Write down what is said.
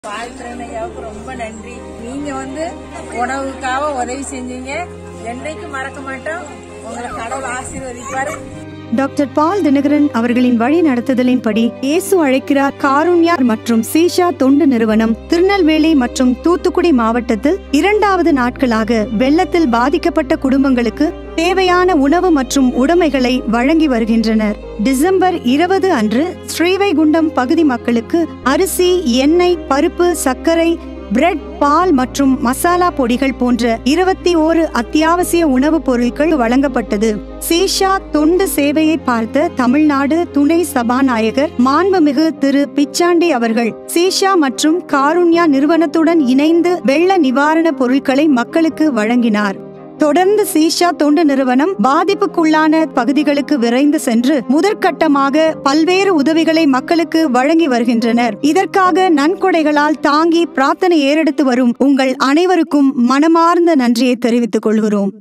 பால்கிரண் ஐயாவுக்கு ரொம்ப நன்றி நீங்க வந்து உணவுக்காக உதவி செஞ்சீங்க என்னைக்கு மறக்க மாட்டோம் உங்களை கடவுள் ஆசீர்வதிப்பாரு டாக்டர் பால் தினகரன் அவர்களின் வழி நடத்துதலின்படி இயேசு அழைக்கிறார் காருண்யார் மற்றும் சீஷா தொண்டு நிறுவனம் திருநெல்வேலி மற்றும் தூத்துக்குடி மாவட்டத்தில் இரண்டாவது நாட்களாக வெள்ளத்தில் பாதிக்கப்பட்ட குடும்பங்களுக்கு தேவையான உணவு மற்றும் உடைமைகளை வழங்கி வருகின்றனர் டிசம்பர் இருபது அன்று ஸ்ரீவைகுண்டம் பகுதி மக்களுக்கு அரிசி எண்ணெய் பருப்பு சர்க்கரை பிரெட் பால் மற்றும் மசாலா பொடிகள் போன்ற இருபத்தி ஓரு அத்தியாவசிய உணவுப் பொருட்கள் வழங்கப்பட்டது சீஷா தொண்டு சேவையை பார்த்த தமிழ்நாடு துணை சபாநாயகர் மாண்புமிகு திரு பிச்சாண்டி அவர்கள் சீஷா மற்றும் காருண்யா நிறுவனத்துடன் இணைந்து வெள்ள நிவாரண பொருட்களை மக்களுக்கு வழங்கினார் தொடர்ந்து சீஷா தொண்டு நிறுவனம் பாதிப்புக்குள்ளான பகுதிகளுக்கு விரைந்து சென்று முதற்கட்டமாக பல்வேறு உதவிகளை மக்களுக்கு வழங்கி வருகின்றனர் இதற்காக நன்கொடைகளால் தாங்கி பிரார்த்தனை ஏறெடுத்து வரும் உங்கள் அனைவருக்கும் மனமார்ந்த நன்றியை தெரிவித்துக் கொள்கிறோம்